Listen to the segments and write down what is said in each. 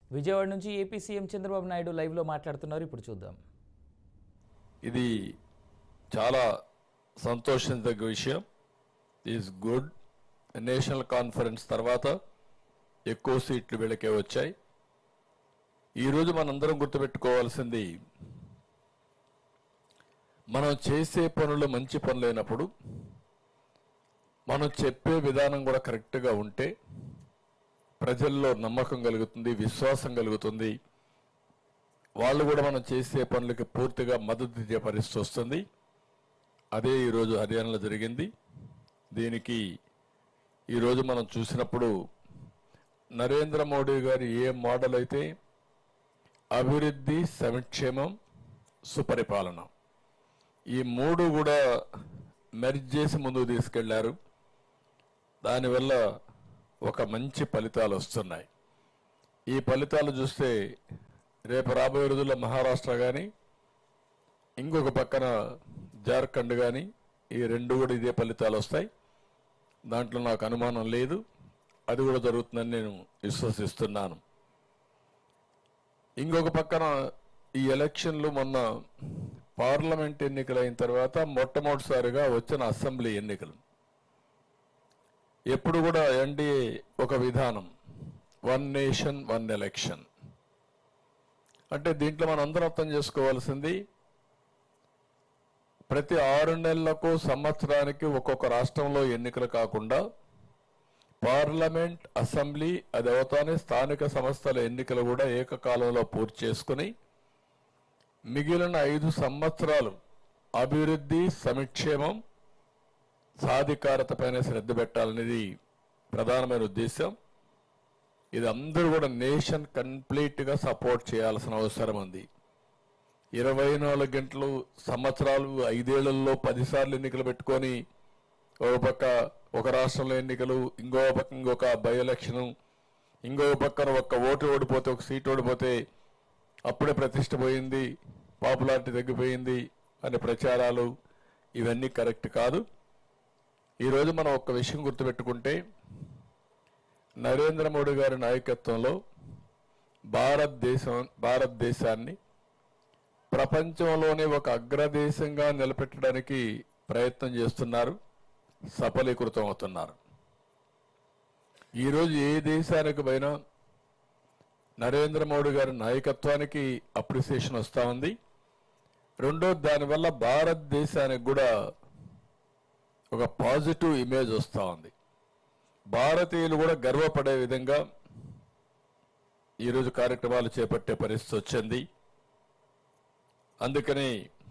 విజయవాడ నుంచి AP CM Chandrababu Naidu లైవ్లో మాట్లాడుతున్నారు ఇప్పుడు చూద్దాం ఇది చాలా సంతోషించదగ్గ విషయం ఈజ్ గుడ్ నేషనల్ కాన్ఫరెన్స్ తర్వాత ఎక్కువ సీట్లు వీళ్ళకే వచ్చాయి ఈరోజు మనందరం గుర్తుపెట్టుకోవాల్సింది మనం చేసే పనులు మంచి పనులైనప్పుడు మనం చెప్పే విధానం కూడా కరెక్ట్గా ఉంటే ప్రజల్లో నమ్మకం కలుగుతుంది విశ్వాసం కలుగుతుంది వాళ్ళు కూడా మనం చేసే పనులకి పూర్తిగా మద్దతు ఇచ్చే పరిస్థితి వస్తుంది అదే ఈరోజు హర్యానాలో జరిగింది దీనికి ఈరోజు మనం చూసినప్పుడు నరేంద్ర మోడీ గారి ఏ మోడల్ అయితే అభివృద్ధి సంక్షేమం సుపరిపాలన ఈ మూడు కూడా మెర్జ్ చేసి ముందుకు తీసుకెళ్లారు దానివల్ల ఒక మంచి ఫలితాలు వస్తున్నాయి ఈ ఫలితాలు చూస్తే రేపు రాబోయే రోజుల్లో మహారాష్ట్ర కానీ ఇంకొక పక్కన జార్ఖండ్ కానీ ఈ రెండు కూడా ఇదే ఫలితాలు వస్తాయి దాంట్లో నాకు అనుమానం లేదు అది కూడా జరుగుతుందని నేను విశ్వసిస్తున్నాను ఇంకొక పక్కన ఈ ఎలక్షన్లు మొన్న పార్లమెంట్ ఎన్నికలు అయిన తర్వాత మొట్టమొదటిసారిగా వచ్చిన అసెంబ్లీ ఎన్నికలు ఎప్పుడు కూడా ఎన్డీఏ ఒక విధానం వన్ నేషన్ వన్ ఎలక్షన్ అంటే దీంట్లో మనం అందరం అర్థం చేసుకోవాల్సింది ప్రతి ఆరు నెలలకు సంవత్సరానికి ఒక్కొక్క రాష్ట్రంలో ఎన్నికలు కాకుండా పార్లమెంట్ అసెంబ్లీ అది అవుతానే స్థానిక సంస్థల ఎన్నికలు కూడా ఏకకాలంలో పూర్తి చేసుకుని మిగిలిన ఐదు సంవత్సరాలు అభివృద్ధి సంక్షేమం సాధికారత పైన శ్రద్ధ పెట్టాలనేది ప్రధానమైన ఉద్దేశం ఇది అందరూ కూడా నేషన్ కంప్లీట్ గా సపోర్ట్ చేయాల్సిన అవసరం ఉంది ఇరవై నాలుగు గంటలు సంవత్సరాలు ఐదేళ్లలో పదిసార్లు ఎన్నికలు పెట్టుకొని ఒక పక్క ఒక రాష్ట్రంలో ఎన్నికలు ఇంకో పక్క ఇంకొక బై ఎలక్షన్ ఇంకో పక్కన ఒక్క ఓటు ఓడిపోతే ఒక సీట్ ఓడిపోతే అప్పుడే ప్రతిష్ట పోయింది పాపులారిటీ తగ్గిపోయింది అనే ప్రచారాలు ఇవన్నీ కరెక్ట్ కాదు ఈరోజు మనం ఒక్క విషయం గుర్తుపెట్టుకుంటే నరేంద్ర మోడీ గారి నాయకత్వంలో భారతదేశం భారతదేశాన్ని ప్రపంచంలోనే ఒక అగ్రదేశంగా నిలబెట్టడానికి ప్రయత్నం చేస్తున్నారు సఫలీకృతం అవుతున్నారు ఈరోజు ఏ దేశానికి పోయినా నరేంద్ర మోడీ గారి నాయకత్వానికి అప్రిసియేషన్ వస్తూ ఉంది రెండో దానివల్ల భారతదేశానికి కూడా ఒక పాజిటివ్ ఇమేజ్ వస్తూ ఉంది భారతీయులు కూడా గర్వపడే విధంగా ఈరోజు కార్యక్రమాలు చేపట్టే పరిస్థితి వచ్చింది అందుకని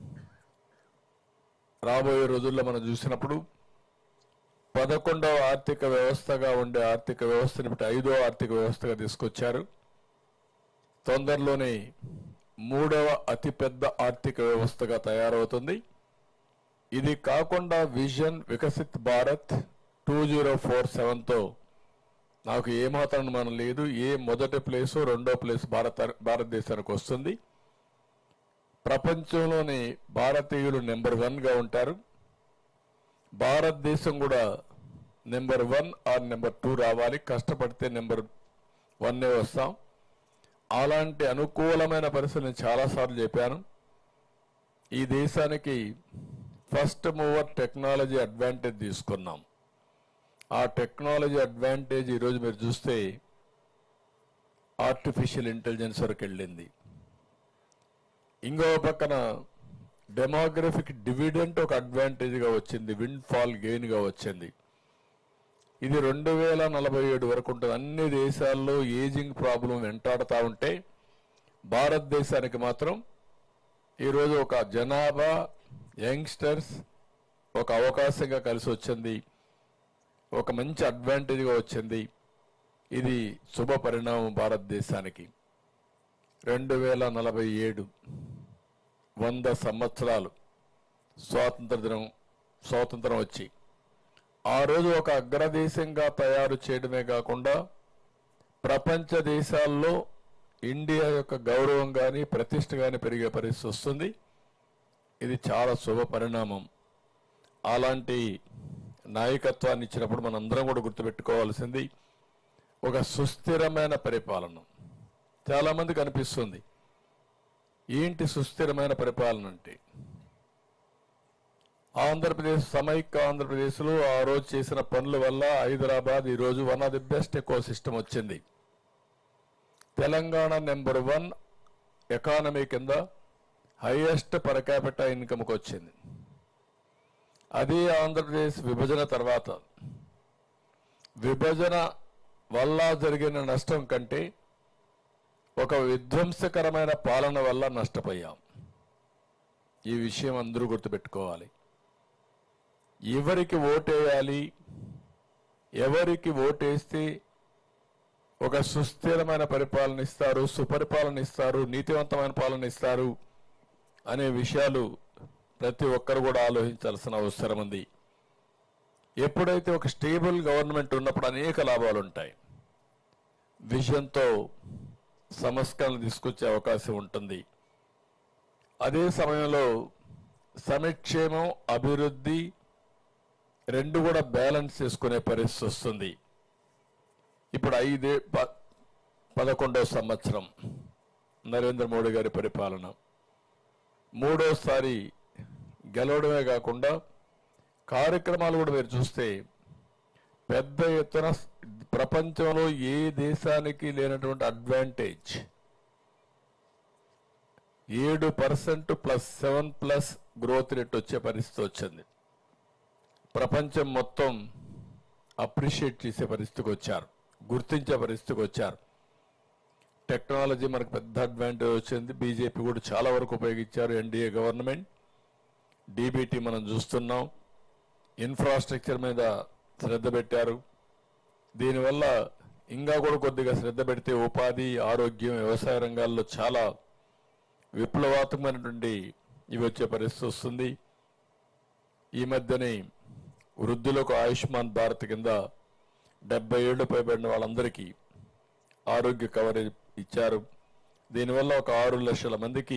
రాబోయే రోజుల్లో మనం చూసినప్పుడు పదకొండవ ఆర్థిక వ్యవస్థగా ఉండే ఆర్థిక వ్యవస్థని బట్టి ఐదో ఆర్థిక వ్యవస్థగా తీసుకొచ్చారు తొందరలోనే మూడవ అతిపెద్ద ఆర్థిక వ్యవస్థగా తయారవుతుంది ఇది కాకుండా vision Viksit Bharat two zero four సెవెన్తో నాకు ఏమాత్రం అనుమానం లేదు ఏ మొదటి ప్లేసు రెండో ప్లేస్ భారత భారతదేశానికి వస్తుంది ప్రపంచంలోని భారతీయులు నెంబర్ వన్గా ఉంటారు భారతదేశం కూడా number one or number two రావాలి కష్టపడితే నెంబర్ వన్నే వస్తాం అలాంటి అనుకూలమైన పరిస్థితులు నేను చాలాసార్లు చెప్పాను ఈ దేశానికి ఫస్ట్ మూవర్ టెక్నాలజీ అడ్వాంటేజ్ తీసుకున్నాం ఆ టెక్నాలజీ అడ్వాంటేజ్ ఈరోజు మీరు చూస్తే ఆర్టిఫిషియల్ ఇంటెలిజెన్స్ వరకు వెళ్ళింది ఇంకో పక్కన డెమోగ్రఫిక్ డివిడెంట్ ఒక అడ్వాంటేజ్గా వచ్చింది విండ్ ఫాల్ గెయిన్గా వచ్చింది ఇది రెండు వేల నలభై ఏడు వరకు ఉంటుంది అన్ని దేశాల్లో ఏజింగ్ ప్రాబ్లం వెంటాడుతూ ఉంటే భారతదేశానికి మాత్రం ఈరోజు ఒక జనాభా యంగ్స్టర్స్ ఒక అవకాశంగా కలిసి వచ్చింది ఒక మంచి అడ్వాంటేజ్గా వచ్చింది ఇది శుభ పరిణామం భారతదేశానికి రెండు వేల నలభై ఏడు వంద సంవత్సరాలు స్వాతంత్ర దినం స్వాతంత్రం వచ్చి ఆ రోజు ఒక అగ్రదేశంగా తయారు చేయడమే కాకుండా ప్రపంచ దేశాల్లో ఇండియా యొక్క గౌరవం కానీ ప్రతిష్ట కానీ పెరిగే పరిస్థితి వస్తుంది ఇది చాలా శుభ పరిణామం అలాంటి నాయకత్వాన్ని ఇచ్చినప్పుడు మనందరం కూడా గుర్తుపెట్టుకోవాల్సింది ఒక సుస్థిరమైన పరిపాలన చాలా మందికి అనిపిస్తుంది ఏంటి సుస్థిరమైన పరిపాలన అంటే ఆంధ్రప్రదేశ్ సమైక్య ఆంధ్రప్రదేశ్లో ఆ రోజు చేసిన పనుల వల్ల హైదరాబాద్ ఈ రోజు one of the best ecosystem వచ్చింది తెలంగాణ నెంబర్ వన్ ఎకానమీ కింద హైయెస్ట్ పర్ క్యాపిటల్ ఇన్కమ్కి వచ్చింది అదే ఆంధ్రప్రదేశ్ విభజన తర్వాత విభజన వల్ల జరిగిన నష్టం కంటే ఒక విధ్వంసకరమైన పాలన వల్ల నష్టపోయాం ఈ విషయం అందరూ గుర్తుపెట్టుకోవాలి ఎవరికి ఓటేయాలి ఎవరికి ఓటేస్తే ఒక సుస్థిరమైన పరిపాలన ఇస్తారు సుపరిపాలన ఇస్తారు నీతివంతమైన పాలన ఇస్తారు అనే విషయాలు ప్రతి ఒక్కరు కూడా ఆలోచించాల్సిన అవసరం ఉంది ఎప్పుడైతే ఒక స్టేబుల్ గవర్నమెంట్ ఉన్నప్పుడు అనేక లాభాలు ఉంటాయి విజన్తో సంస్కరణలు తీసుకొచ్చే అవకాశం ఉంటుంది అదే సమయంలో సంక్షేమం అభివృద్ధి రెండు కూడా బ్యాలెన్స్ చేసుకునే పరిస్థితి వస్తుంది ఇప్పుడు ఐదే ప- పదకొండవ సంవత్సరం నరేంద్ర మోడీ గారి పరిపాలన మూడోసారి గెలవడమే కాకుండా కార్యక్రమాలు కూడా మీరు చూస్తే పెద్ద ఎత్తున ప్రపంచంలో ఏ దేశానికి లేనటువంటి అడ్వాంటేజ్ ఏడు percent plus seven plus growth rate వచ్చే పరిస్థితి వచ్చింది ప్రపంచం మొత్తం అప్రిషియేట్ చేసే పరిస్థితికి వచ్చారు గుర్తించే పరిస్థితికి వచ్చారు టెక్నాలజీ మనకు పెద్ద అడ్వాంటేజ్ వచ్చింది బీజేపీ కూడా చాలా వరకు ఉపయోగించారు ఎన్డీఏ గవర్నమెంట్ డీబీటీ మనం చూస్తున్నాం ఇన్ఫ్రాస్ట్రక్చర్ మీద శ్రద్ధ పెట్టారు దీనివల్ల ఇంకా కూడా కొద్దిగా శ్రద్ధ పెడితే ఉపాధి ఆరోగ్యం వ్యవసాయ రంగాల్లో చాలా విప్లవాత్మకమైనటువంటి ఇవి వచ్చే పరిస్థితి వస్తుంది ఈ మధ్యనే వృద్ధులకు ఆయుష్మాన్ భారత్ కింద డెబ్బై ఏళ్ళు పైబడిన వాళ్ళందరికీ ఆరోగ్య కవరేజ్ ఇచ్చారు దీనివల్ల ఒక ఆరు లక్షల మందికి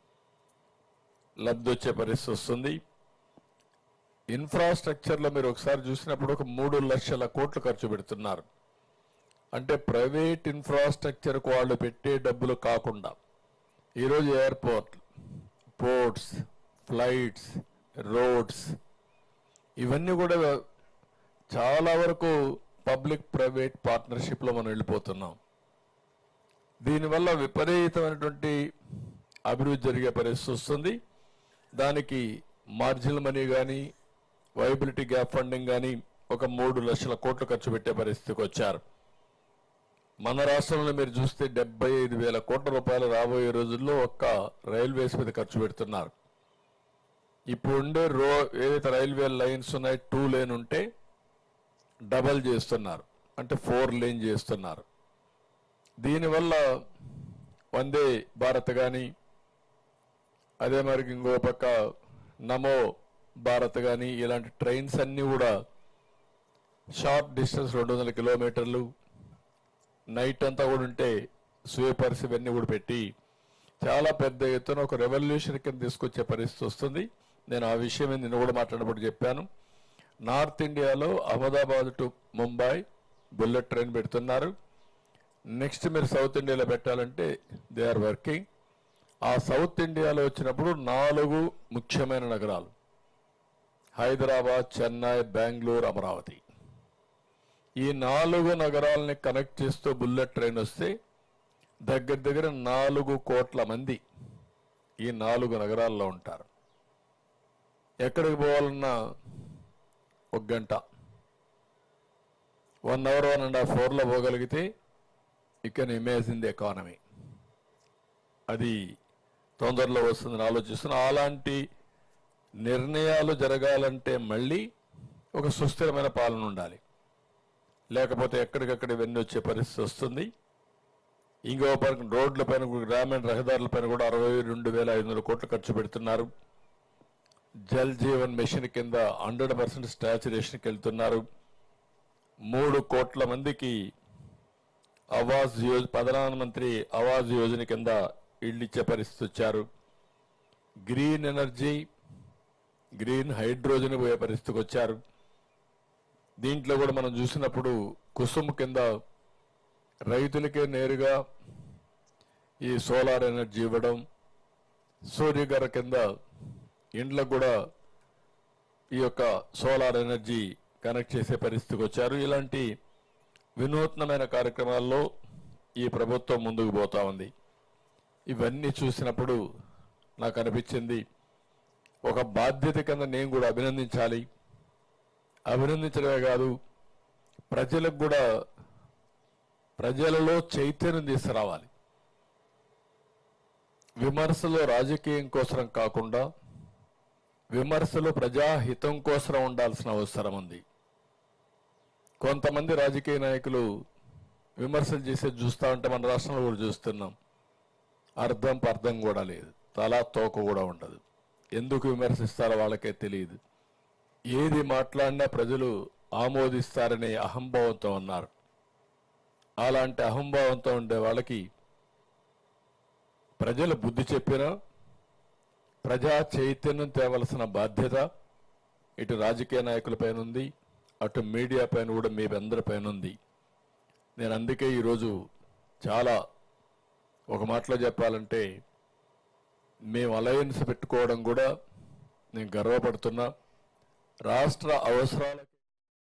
లబ్ధి వచ్చే పరిస్థితి వస్తుంది ఇన్ఫ్రాస్ట్రక్చర్లో మీరు ఒకసారి చూసినప్పుడు ఒక మూడు లక్షల కోట్లు ఖర్చు పెడుతున్నారు అంటే ప్రైవేట్ ఇన్ఫ్రాస్ట్రక్చర్కు వాళ్ళు పెట్టే డబ్బులు కాకుండా ఈరోజు ఎయిర్పోర్ట్ పోర్ట్స్ ఫ్లైట్స్ రోడ్స్ ఇవన్నీ కూడా చాలా వరకు పబ్లిక్ ప్రైవేట్ పార్ట్నర్షిప్లో మనం వెళ్ళిపోతున్నాం దీనివల్ల విపరీతమైనటువంటి అభివృద్ధి జరిగే పరిస్థితి వస్తుంది దానికి మార్జినల్ మనీ కానీ వైబిలిటీ గ్యాప్ ఫండింగ్ కానీ ఒక మూడు లక్షల కోట్లు ఖర్చు పెట్టే పరిస్థితికి వచ్చారు మన రాష్ట్రంలో మీరు చూస్తే డెబ్బై ఐదు వేల కోట్ల రూపాయలు రాబోయే రోజుల్లో ఒక్క రైల్వేస్ మీద ఖర్చు పెడుతున్నారు ఇప్పుడు ఉండే రో ఏదైతే రైల్వే లైన్స్ ఉన్నాయి టూ లేన్ ఉంటే డబల్ చేస్తున్నారు అంటే ఫోర్ లేన్ చేస్తున్నారు దీనివల్ల వందే భారత్ కానీ అదే మరి ఇంకో పక్క నమో భారత్ కానీ ఇలాంటి ట్రైన్స్ అన్నీ కూడా షార్ట్ డిస్టెన్స్ రెండు వందల కిలోమీటర్లు నైట్ అంతా కూడా ఉంటే స్వీపర్స్ ఇవన్నీ కూడా పెట్టి చాలా పెద్ద ఎత్తున ఒక రెవల్యూషన్ కింద తీసుకొచ్చే పరిస్థితి వస్తుంది నేను ఆ విషయం మీద నిన్న కూడా మాట్లాడినప్పుడు చెప్పాను నార్త్ ఇండియాలో Ahmedabad to Mumbai bullet train పెడుతున్నారు నెక్స్ట్ మీరు సౌత్ ఇండియాలో పెట్టాలంటే దే ఆర్ వర్కింగ్ ఆ సౌత్ ఇండియాలో వచ్చినప్పుడు నాలుగు ముఖ్యమైన నగరాలు హైదరాబాద్ చెన్నై బెంగళూరు అమరావతి ఈ నాలుగు నగరాలని కనెక్ట్ చేస్తూ బుల్లెట్ ట్రైన్ వస్తే దగ్గర దగ్గర నాలుగు కోట్ల మంది ఈ నాలుగు నగరాల్లో ఉంటారు ఎక్కడికి పోవాలన్నా ఒక గంట one hour one and half అవర్లో పోగలిగితే you can imagine the economy అది తొందరలో వస్తుందని ఆలోచిస్తున్నా అలాంటి నిర్ణయాలు జరగాలంటే మళ్ళీ ఒక సుస్థిరమైన పాలన ఉండాలి లేకపోతే ఎక్కడికక్కడ ఇవన్నీ వచ్చే పరిస్థితి వస్తుంది ఇంకో పక్క రోడ్ల పైన కూడా గ్రామీణ రహదారుల పైన కూడా అరవై రెండు వేల ఐదు వందల కోట్లు ఖర్చు పెడుతున్నారు జల్ జీవన్ మిషన్ కింద హండ్రెడ్ పర్సెంట్ స్టాచురేషన్కి వెళ్తున్నారు మూడు కోట్ల మందికి ఆవాజ్ యోజ ప్రధానమంత్రి ఆవాజ్ యోజన కింద ఇళ్ళు ఇచ్చే పరిస్థితి వచ్చారు గ్రీన్ ఎనర్జీ గ్రీన్ హైడ్రోజన్ పోయే పరిస్థితికి వచ్చారు దీంట్లో కూడా మనం చూసినప్పుడు కుసుమ్ కింద రైతులకే నేరుగా ఈ సోలార్ ఎనర్జీ ఇవ్వడం సూర్యగార కింద ఇండ్లకు కూడా ఈ యొక్క సోలార్ ఎనర్జీ కనెక్ట్ చేసే పరిస్థితికి వచ్చారు ఇలాంటి వినూత్నమైన కార్యక్రమాల్లో ఈ ప్రభుత్వం ముందుకు పోతా ఉంది ఇవన్నీ చూసినప్పుడు నాకు అనిపించింది ఒక బాధ్యత కింద నేను కూడా అభినందించాలి అభినందించడమే కాదు ప్రజలకు కూడా ప్రజలలో చైతన్యం తీసుకురావాలి విమర్శలు రాజకీయం కోసం కాకుండా విమర్శలు ప్రజాహితం కోసం ఉండాల్సిన అవసరం ఉంది కొంతమంది రాజకీయ నాయకులు విమర్శలు చేసేది చూస్తా ఉంటే మన రాష్ట్రంలో కూడా చూస్తున్నాం అర్థం పర్థం కూడా లేదు తలా తోక కూడా ఉండదు ఎందుకు విమర్శిస్తారో వాళ్ళకే తెలియదు ఏది మాట్లాడినా ప్రజలు ఆమోదిస్తారనే అహంభావంతో ఉన్నారు అలాంటి అహంభావంతో ఉండే వాళ్ళకి ప్రజలు బుద్ధి చెప్పినా ప్రజా చైతన్యం తేవలసిన బాధ్యత ఇటు రాజకీయ నాయకులపైన ఉంది అటు మీడియా పైన కూడా మీ అందరి పైన ఉంది నేను అందుకే ఈరోజు చాలా ఒక మాటలో చెప్పాలంటే మేము అలయన్స్ పెట్టుకోవడం కూడా నేను గర్వపడుతున్నా రాష్ట్ర అవసరాలకు